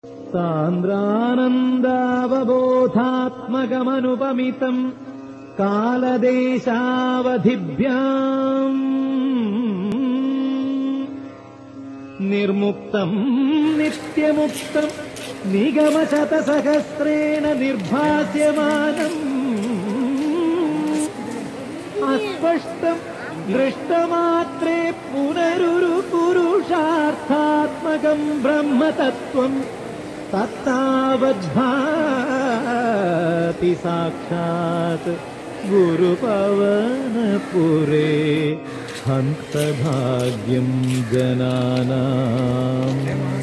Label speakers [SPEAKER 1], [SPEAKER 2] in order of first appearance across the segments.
[SPEAKER 1] സാന്ദ്രാനന്ദാവബോധാത്മകമനുപമിതം കാലദേശാവധിഭ്യാം നിർമുക്തം നിത്യമുക്തം നിഗമശതസഹസ്രേണ നിർഭാസ്യമാനം അസ്പഷ്ടം ദൃഷ്ടമാത്രേ പുനരുരു പുരുഷാർത്ഥാത്മകം ബ്രഹ്മതത്വം തത്താവദ്ഭാതി സാക്ഷാത് ഗുരുപവനപുരേ ഹന്തഭാഗ്യം ജനാനാം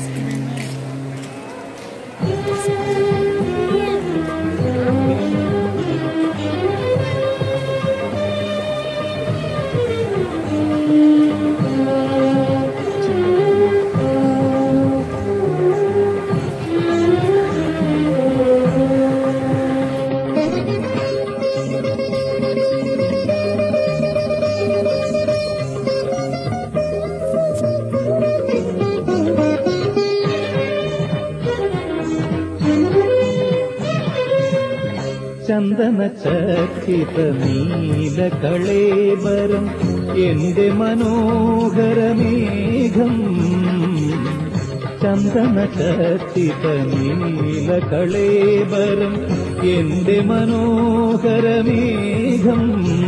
[SPEAKER 1] ചന്ദന ചക്കിത നീല കളേബരം എന്റെ മനോഹരമേഘം ചന്ദന ചക്കിത നീല കളേബരം എന്റെ മനോഹരമേഘം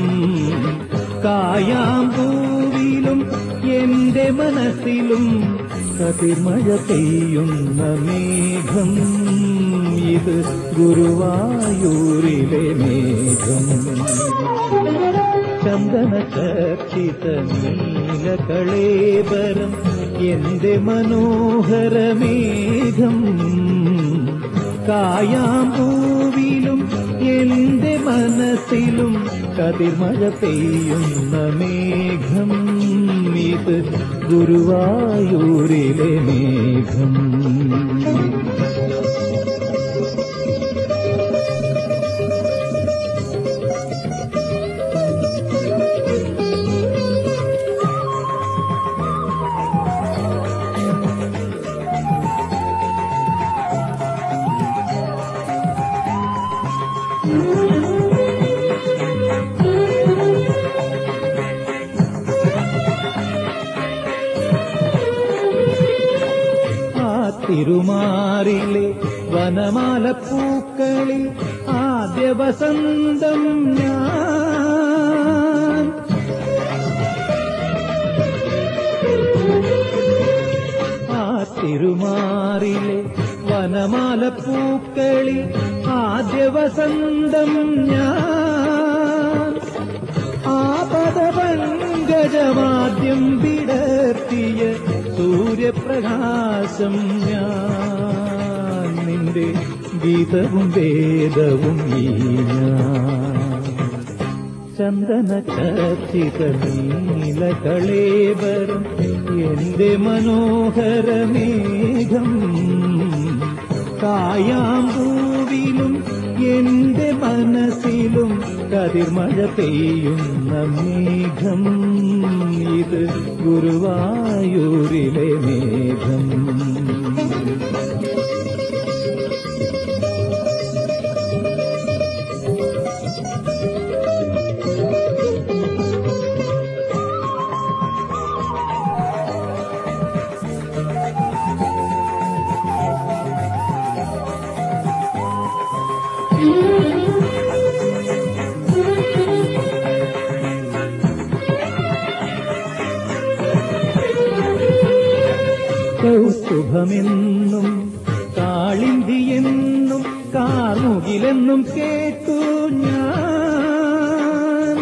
[SPEAKER 1] കായാമ്പൂവിലും എന്റെ മനസ്സിലും കതിർമഴ പെയ്യുന്ന മേഘം ഇത് ഗുരുവായൂരിലെ മേഘം ചന്ദന ചർച്ചിത നീല കളേബരം എന്റെ മനോഹരമേഘം കായാമ്പൂവിലും എന്റെ മനസ്സിലും കതിർമഴ പെയ്യുന്ന മേഘം ഇത് ഗുരുവായൂരിലെ മേഘം ആ തിരുമാറിലെ വനമാല പൂക്കളിൽ ആദ്യ വസന്തം ഞാൻ ആ തിരുമാറിലെ വനമാല പൂക്കളിൽ ആദ്യ വസന്തം ഞാൻ ആ പദപങ്കജമാദ്യം വിടർത്തിയ സൂര്യപ്രകാശം ഞാൻ നിന്റെ ഗീതവും വേദവും ഈ ഞാൻ ചന്ദന ചർച്ചിത നീല കളേബരം എന്റെ മനോഹരമേഘം കായാമ്പൂവിലും എന്റെ മനസ്സിലും കതിർമഴ പെയ്യുന്ന മേഘം ഇത് ഗുരുവായൂരിലെ മേഘം കൗസ്തുഭമെന്നും കാളിന്തിയെന്നും കാർമുകിലെന്നും കേട്ടു ഞാൻ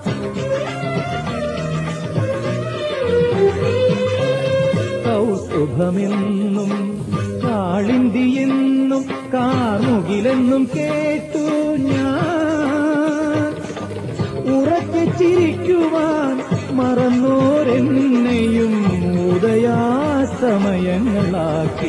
[SPEAKER 1] കൗസ്തുഭമെന്നും കാളിന്തിയെന്നും കാർമുകിലെന്നും കേട്ടു ഞാൻ ഉറക്കെ ചിരിക്കുവാൻ മറന്നോരെന്നെയും ഉദയാസമയങ്ങളാക്കി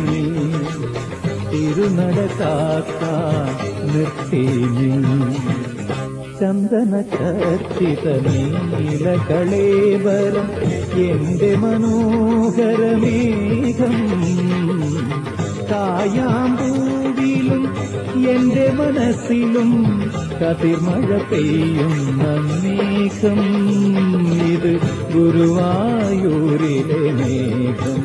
[SPEAKER 1] തിരുനടക്കാക്കാൻ നിർത്തി നീ. ചന്ദന ചർച്ചിത നീല കളേവരം എന്റെ മനോഹരമേഘം കായാമ്പൂവിലും എന്റെ മനസ്സിലും കതിർമഴ പെയ്യുന്ന മേഘം ഇത് ഗുരുവായൂരിലെ മേഘം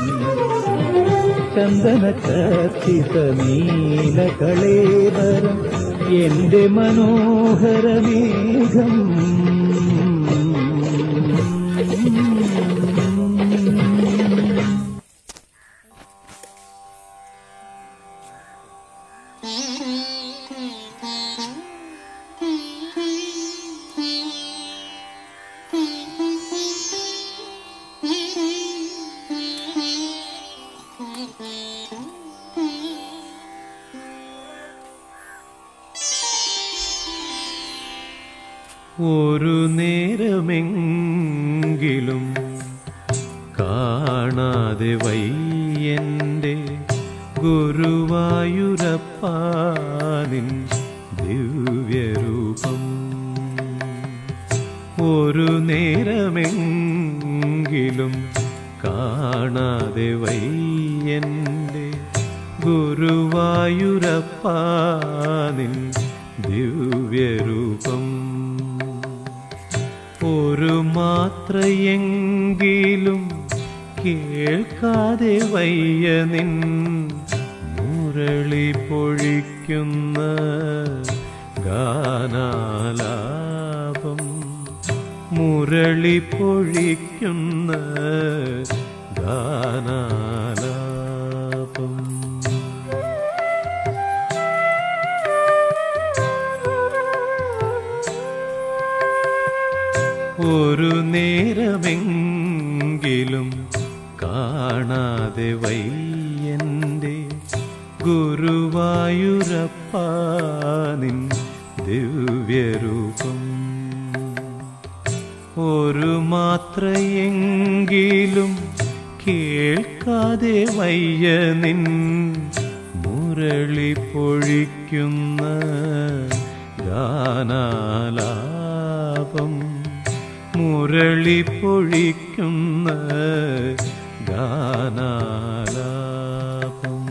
[SPEAKER 1] ചന്ദന ചർച്ചിത നീലകളേവരം എന്റെ മനോഹരമേഘം
[SPEAKER 2] ഒരു നേരമെങ്കിലും കാണാതെ വയ്യന്റെ ഗുരുവായൂരപ്പാനിൻ ദിവ്യരൂപം ഒരു നേരമെങ്കിലും കാണാതെ വയ്യന്റെ ഗുരുവായൂരപ്പാനിൻ ദിവ്യരൂപം ഒരു മാത്രയെങ്കിലും കേൾക്കാതെ വയ്യ നിൻ മുരളി പൊഴിക്കുന്ന ഗാനാലാപം മുരളി പൊഴിക്കുന്ന ഗാനാലാപം ഒരു നേരമെങ്കിലും കാണാതെ വയ്യന്റെ ഗുരുവായൂരപ്പാനിൻ ദിവ്യരൂപം ഒരു മാത്രയെങ്കിലും കേൾക്കാതെ വയ്യ നിൻ മുരളി പൊഴിക്കുന്ന ഗാനാലാപം മുരളി പൊഴിക്കുന്ന ഗാനാലാപം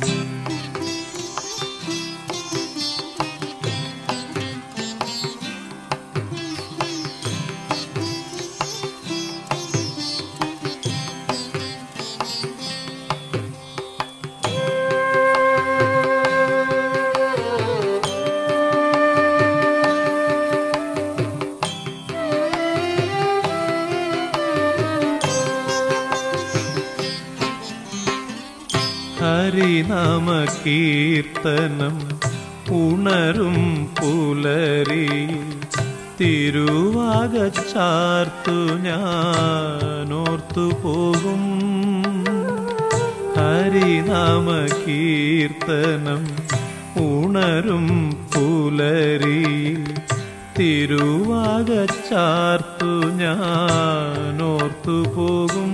[SPEAKER 2] ഹരിനാമ കീർത്തനം ഉണരും പുലരി തിരുവാകച്ചാർത്തു ഞാനോർത്തു പോകും ഹരിനാമ കീർത്തനം ഉണരും പുലരി തിരുവാകച്ചാർത്തു ഞാനോർത്തു പോകും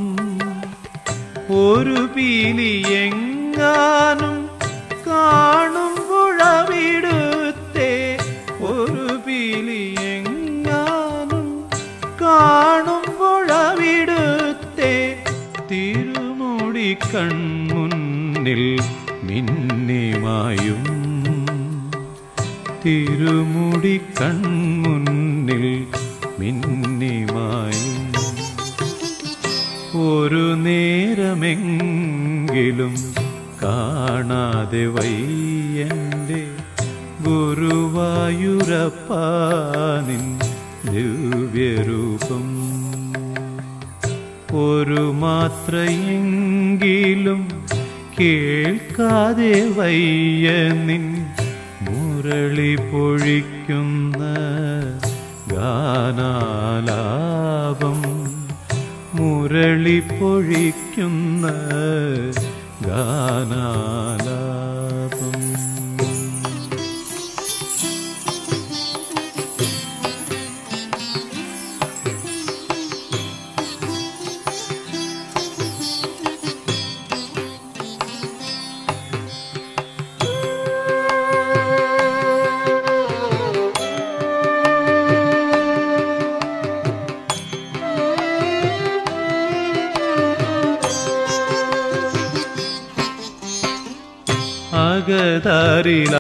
[SPEAKER 2] ഒരു പീലി എങ്ങാനും കാണുമ്പോഴവിടുത്തെ ഒരു പീലി എങ്ങാനും കാണുമ്പോഴവിടുത്തെ തിരുമുടി കൺമുന്നിൽ മിന്നിമായും തിരുമുടി കൺമുന്നിൽ മിന്നിമായും ഒരു നേരമെങ്കിലും കാണാതെ വയ്യന്റെ ഗുരുവായൂരപ്പാനിൻ ദിവ്യരൂപം ഒരു മാത്രയെങ്കിലും കേൾക്കാതെ വയ്യ നിൻ മുരളി പൊഴിക്കുന്ന ഗാനാലാപം മുരളി പൊഴിക്കുന്ന ഗാനാലാപം അകതാരില